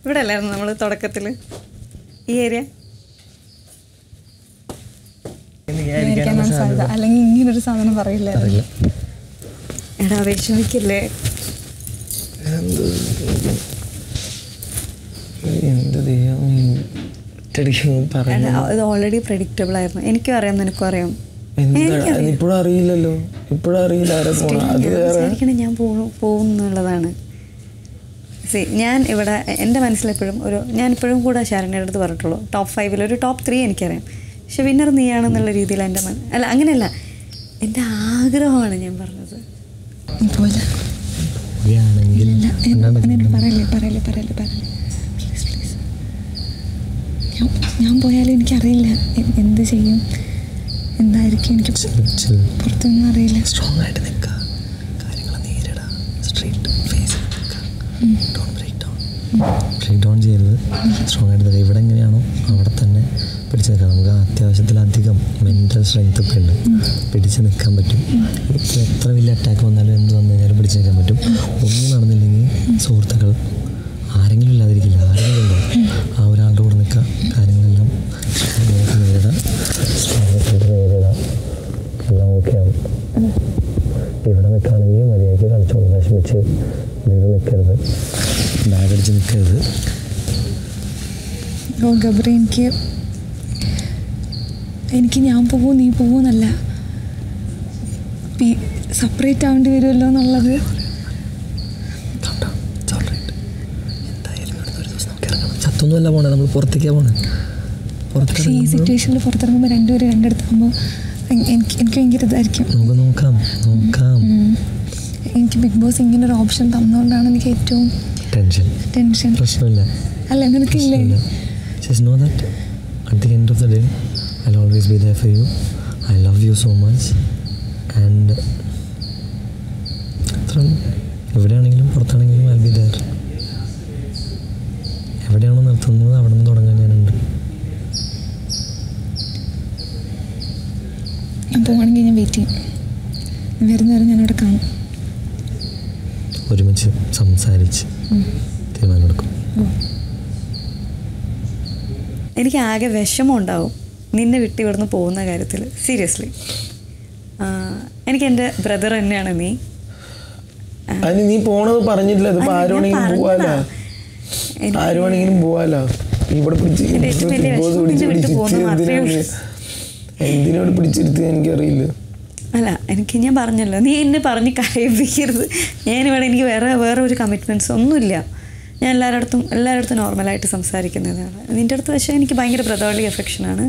ഇവിടെ അല്ലായിരുന്നു നമ്മൾ തുടക്കത്തിൽ ഈ ഏരിയ വിചാരിക്കാനാണ് സാധ്യത അല്ലെങ്കിൽ ഇങ്ങനൊരു സാധനം പറയില്ല അറിയില്ല എടാ വിഷമിക്കില്ലേ എന്ത് ദൈവം ഒറ്റയടിക്ക് പറഞ്ഞു എടാ ഇത് ഓൾറെഡി പ്രഡിക്റ്റബിൾ ആയിരുന്നു എനിക്കും അറിയാം നിനക്കും അറിയാം എന്താ എനിക്കറിയാം. ഇപ്പോഴും അറിയില്ലല്ലോ ഇപ്പോഴും അറിയില്ല ആരെ പോണ അത് ഞാൻ വേറെ വിചാരിക്കണേ ഞാൻ പോകും പോകും എന്നുള്ളതാണ് സി ഞാൻ ഇവിടെ എൻ്റെ മനസ്സിലെപ്പോഴും ഒരു ഞാൻ ഇപ്പോഴും കൂടെ ശരണ്യയുടെ അടുത്ത് പറഞ്ഞിട്ടുള്ളൂ ടോപ്പ് ഫൈവിൽ ഒരു ടോപ്പ് ത്രീ എനിക്കറിയാം പക്ഷെ വിന്നർ നീയാണെന്നുള്ള രീതിയിൽ എൻ്റെ മന അല്ല അങ്ങനെയല്ല എൻ്റെ ആഗ്രഹമാണ് ഞാൻ പറഞ്ഞത് പോലെ ആണെങ്കിൽ ഇല്ല എന്നോട് പറയല്ലേ പറയല്ലേ പറയല്ലേ പറയല്ലേ പ്ലീസ് പ്ലീസ് ഞാൻ ഞാൻ പോയാലും എനിക്കറിയില്ല എ- എന്ത് ചെയ്യും എന്തായിരിക്കും എനിക്ക് പുറത്തൊന്നും അറിയില്ല സ്ട്രോങ് ആയിട്ട് നിൽക്കുക കാര്യങ്ങൾ നേരിടുക straight face don't break down break down ചെയ്യരുത് സ്ട്രോങ് ആയിട്ട് നിൽക്കുക ഇവിടെ എങ്ങനെയാണോ അവിടെ തന്നെ പിടിച്ച് നിൽക്കാം നമുക്ക് അത്യാവശ്യത്തിലധികം മെൻ്റൽ സ്ട്രെങ്ത് ഒക്കെ ഉണ്ട് പിടിച്ച് നിൽക്കാൻ പറ്റും ഇപ്പോൾ എത്ര വലിയ അറ്റാക്ക് വന്നാലും എന്ത് വന്നു കഴിഞ്ഞാലും പിടിച്ച് നിൽക്കാൻ പറ്റും ഒന്നും നടന്നില്ലെങ്കിൽ സുഹൃത്തുക്കൾ ആരെങ്കിലും ഇല്ലാതിരിക്കില്ല ആരെങ്കിലും ഉണ്ടാവും ആ ഒരാളുടെ കൂടെ നിൽക്കുക കാര്യങ്ങളെല്ലാം strong ആയിട്ട് നേരിടാം strong ആയിട്ട് നേരിടാം എല്ലാം ഓക്കെ ആവും ഇവിടെ നിൽക്കുകയാണെങ്കിൽ മര്യാദയ്ക്ക് കളിച്ചോണ്ട് വിഷമിച്ച് ഇവിടെ നിൽക്കരുത് ബാഗ് അടിച്ച് നിൽക്കരുത് ഓ ഗബ്രി എനിക്ക് എനിക്ക് ഞാൻ പോവും നീ പോവുന്നല്ല സെപ്പറേറ്റ് ആവേണ്ടി വരുമല്ലോ എന്നുള്ളത് ചത്തൊന്നുമല്ല പോണേ നമ്മൾ പുറത്തേക്കാണ് പോണേ പക്ഷേ ഈ പുറത്തേക്ക് സിറ്റുവേഷനിൽ പുറത്തിറങ്ങുമ്പോൾ രണ്ടുപേരും രണ്ടിടത്താകുമ്പോൾ എനിക്ക് എനിക്ക് ഭയങ്കര ഇതായിരിക്കും നമുക്ക് നോക്കാം നോക്കാം ഉം. എനിക്ക് ബിഗ് ബോസ് ഇങ്ങനെ ഒരു ഓപ്ഷൻ തന്നുകൊണ്ടാണ് എനിക്ക് ഏറ്റവും ടെൻഷൻ ടെൻഷൻ പ്രശ്നമില്ല അല്ല നിനക്കില്ലേ പ്രശ്നമില്ല just know that at the end of the day I always be there for you I love you so much and അത്ര എവിടെയാണെങ്കിലും പുറത്താണെങ്കിലും ഐ ബി ദർ എവിടെയാണോ നിർത്തുന്നത് അവിടെ നിന്ന് തുടങ്ങാൻ ഞാനുണ്ട് ഞാൻ പോവാണെങ്കിൽ ഞാൻ വെയിറ്റ് ചെയ്യും നീ വരുന്ന വരെ ഞാനവിടെ കാണും ഒരുമിച്ച് സംസാരിച്ച് തീരുമാനമെടുക്കും എനിക്ക് ആകെ വിഷമം ഉണ്ടാവും നിന്നെ വിട്ട് ഇവിടുന്ന് പോകുന്ന കാര്യത്തിൽ സീരിയസ്ലി എനിക്ക് എൻ്റെ ബ്രദർ തന്നെയാണ് നീ അതിന് നീ പോണത് പറഞ്ഞിട്ടില്ല ഇതിപ്പോ അല്ല, ഞാൻ ആരുവാണെങ്കിലും പോവാലോ പറഞ്ഞതാ. എനിക്ക് ആരുവാണെങ്കിലും പോവാലോ ഇവിടെ പിടിച്ച് എൻ്റെ ഏറ്റവും വലിയ ബിഗ് ബോസ് വിഷമം പിടിച്ച് നിന്നെ വിട്ട് പിടിച്ചിരുത്തി പോകുന്നത് മാത്രമേ എന്തിനാണ് ഉള്ളൂ. എന്തിനോട് പിടിച്ചിരുത്തി എനിക്കറിയില്ല അല്ല എനിക്ക് ഞാൻ പറഞ്ഞല്ലോ നീ എന്നെ പറഞ്ഞ് കരയിപ്പിക്കരുത് ഞാനിവിടെ എനിക്ക് വേറെ വേറെ ഒരു കമ്മിറ്റ്മെൻറ്റ്സ് ഒന്നുമില്ല ഞാൻ എല്ലാവരുടെ അടുത്തും എല്ലാവരുടെ അടുത്തും നോർമലായിട്ട് സംസാരിക്കുന്നതാണ് നിൻ്റെ അടുത്ത് പക്ഷേ എനിക്ക് ഭയങ്കര ബ്രദർലി അഫെക്ഷനാണ്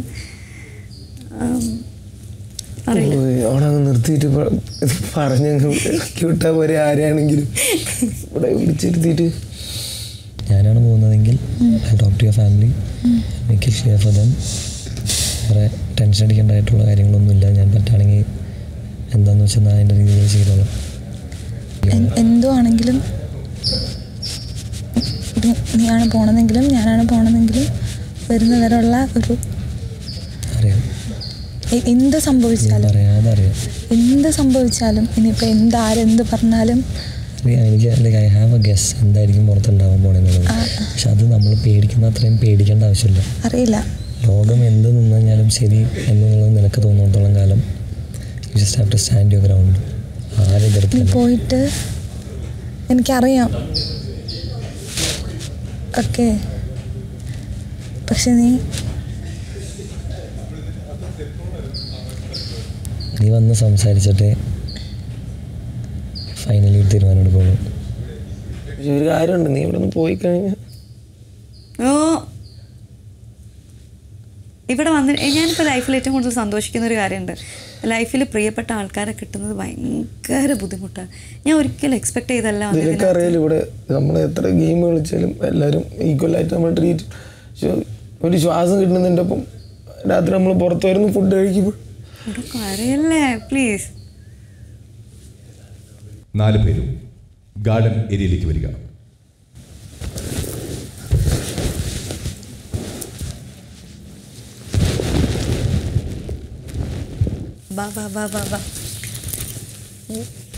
അറിയില്ല അവളങ്ങ് നിർത്തിയിട്ട് പ- ഇത് പറഞ്ഞങ്ങ് വിട്ടാ പോരെ ആരെയാണെങ്കിലും ഇവിടെ വിളിച്ചിരുത്തിയിട്ട് ഞാനാണ് പോകുന്നതെങ്കിൽ I talk to your family make it clear for them വേറെ ടെൻഷൻ അടിക്കേണ്ടതായിട്ടുള്ള കാര്യങ്ങളൊന്നുമില്ല ഞാൻ പറ്റുകയാണെങ്കിൽ എന്താണെന്ന് വെച്ചാൽ ഞാൻ അതിൻ്റെ രീതിയിൽ ചെയ്തോളാം എൻ- എന്തോ ആണെങ്കിലും നീ- നീയാണ് പോണതെങ്കിലും ഞാനാണ് പോണതെങ്കിലും വരുന്ന വരെയുള്ള ഒരു അറിയാം എ- എന്ത് ഞാൻ സംഭവിച്ചാലും പറയാതെ അറിയാം എന്ത് സംഭവിച്ചാലും ഇനിയിപ്പോൾ എന്ത് ആരെന്ത് പറഞ്ഞാലും അറിയാം, എനിക്ക് like I have a guess എന്തായിരിക്കും പുറത്തുണ്ടാവാൻ പോണെന്നുള്ളത് ആ. പക്ഷെ അത് നമ്മൾ പേടിക്കുന്ന അത്രയും പേടിക്കേണ്ട ആവശ്യമില്ല അറിയില്ല ലോകം എന്ത് നിന്ന് കഴിഞ്ഞാലും ശരി എന്നുള്ളത് നിനക്ക് തോന്നുന്നിടത്തോളം കാലം you just have to stand your ground നീ ആരെതിർത്തില്ല പോയിട്ട് എനിക്കറിയാം ഓക്കെ പക്ഷെ നീ നീ വന്ന് സംസാരിച്ചിട്ടേ ഫൈനലി ഒരു തീരുമാനം എടുക്കുള്ളൂ പക്ഷെ ഒരു കാര്യമുണ്ട് നീ ഇവിടെ നിന്ന് പോയി കഴിഞ്ഞാൽ ഓ ഇവിടെ വന്ന് ഞാനിപ്പോൾ ലൈഫിൽ ഏറ്റവും കൂടുതൽ സന്തോഷിക്കുന്ന ഒരു കാര്യമുണ്ട് ലൈഫിൽ പ്രിയപ്പെട്ട ആൾക്കാരെ കിട്ടുന്നത് ഭയങ്കര ബുദ്ധിമുട്ടാണ് ഞാൻ ഒരിക്കലും എക്സ്പെക്ട് ചെയ്തല്ല നിനക്ക് വന്നതിനകത്ത്. അറിയാലോ ഇവിടെ നമ്മൾ എത്ര ഗെയിം കളിച്ചാലും എല്ലാവരും ഈക്വലായിട്ട് നമ്മൾ ട്രീറ്റ് പക്ഷെ ഒരു ശ്വാസം കിട്ടുന്നതിൻ്റെ ഒപ്പം രാത്രി നമ്മൾ പുറത്ത് വരുന്നു ഫുഡ് കഴിക്കുമ്പോൾ ഇവിടെ കരയല്ലേ പ്ലീസ് നാല് പേരും ഗാർഡൻ ഏരിയയിലേക്ക് വരിക ബാ ബാ ബാ ബാ ബാ